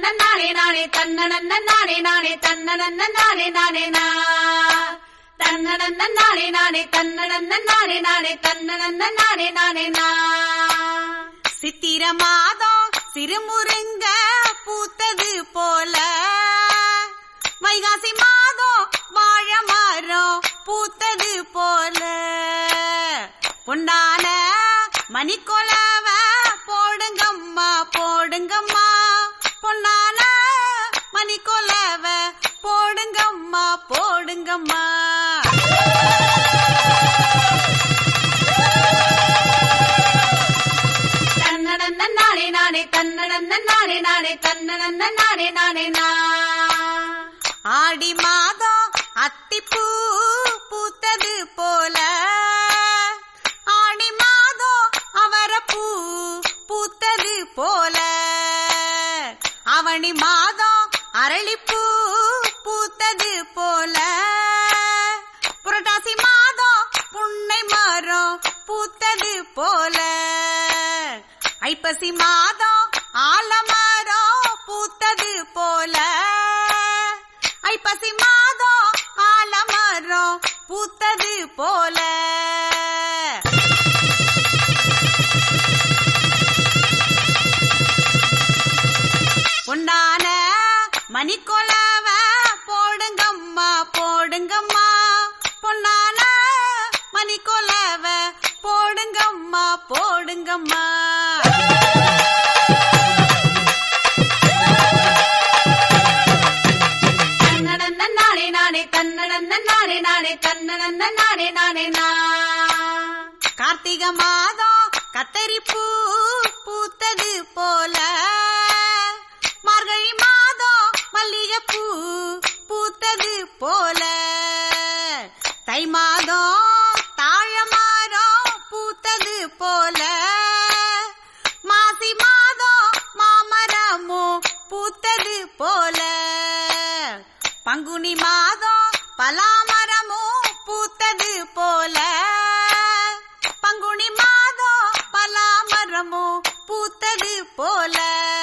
நானே நானே தன்னனன்ன நானே நானே தன்னனன்ன நானே நானே நா தன்னனன்ன நானே நானே தன்னனன்ன நானே நானே தன்னனன்ன நானே நானே நா சித்திர மாதம் சிறுமுருங்க பூத்தது போல வைகாசி மாதம் வாழ மரம் பூத்தது போல பொன்னான மணிக்கொலவ போடுங்கம்மா போடுங்கம்மா பொன்னான மணிக்கொலவ போடுங்கம்மா போடுங்கம்மா தன்னனன்ன நானே நானே தன்னனன்ன நானே நானே தன்னனன்ன நானே நானே நா ஆடி மாதம் அத்திப்பூ பூத்தது போல ஆடி மாதம் அவரப்பூ பூத்தது போல அவனி மாதம் அரளிப்பூ பூத்தது போல புரட்டாசி மாதம் புன்னை மரம் பூத்தது போல ஐப்பசி மாதம் ஆலமரம் பூத்தது போல ஐப்பசி மாதம் ஆலமரம் பூத்தது போல பொன்னான மணிக்கொலவ போடுங்கம்மா போடுங்கம்மா பொன்னான மணிக்கொலவ போடுங்கம்மா போடுங்கம்மா தன்னனன்ன நானே நானே தன்னனன்ன நானே நானே தன்னனன்ன நானே நானே நா கார்த்திகை மாதம் கத்தரிப்பூ பூத்தது போல மார்கழி மாதம் மல்லிகைப்பூ பூத்தது போல தை மாதம் தாழ மரம் பூத்தது போல மாசி மாதம் மாமரமும் பூத்தது போல பங்குனி மாதம் பலாமரமும் பூத்தது போல பங்குனி மாதம் பலாமரமும் பூத்தது போல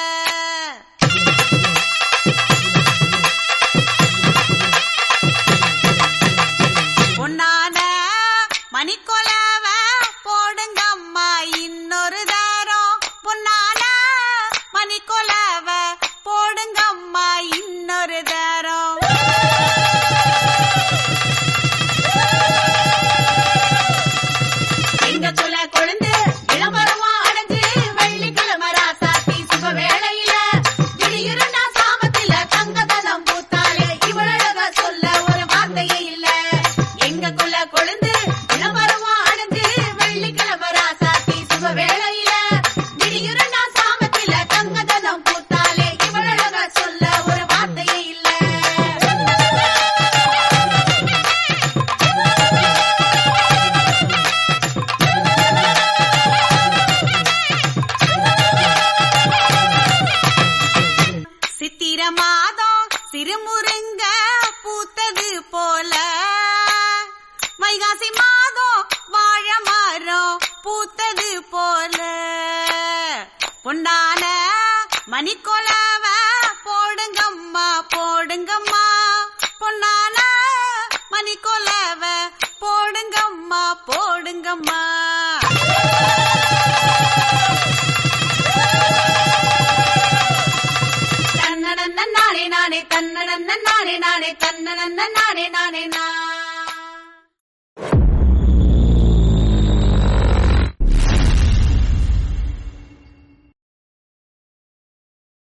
பொன்னான மணிக்கொலவ போடுங்கம்மா இன்னொரு தாரம் பொன்னான மணிக்கொலவ போடுங்கம்மா இன்னொரு தாரம் எங்க குல கொழுந்து இளமரமா அடைஞ்சு வெள்ளிக்கிழமை ராசாத்தி சுப வேளையில திடீர்னு நான் சாமத்தில தங்கதனம் பூத்தாலே இவழக சொல்ல ஒரு வார்த்தையே இல்ல எங்க குல கொழுந்து இளமரமா அடைஞ்சு வெள்ளிக்கிழமை ராசாத்தி சுப வேளையில திடீர்னு நான் சாமத்தில தங்கதனம் பூத்தாலே இவழக சொல்ல ஒரு வார்த்தையே இல்ல சித்திர மாதம் சிறுமுருங்க பூத்தது போல வைகாசி மாதம் வாழ மரம் பூத்தது போல பொன்னான மணிக்கொலவ போடுங்கம்மா போடுங்கம்மா பொன்னான மணிக்கொலவ போடுங்கம்மா போடுங்கம்மா தன்னனன்ன நானே நானே தன்னனன்ன நானே நானே தன்னனன்ன நானே நானே நா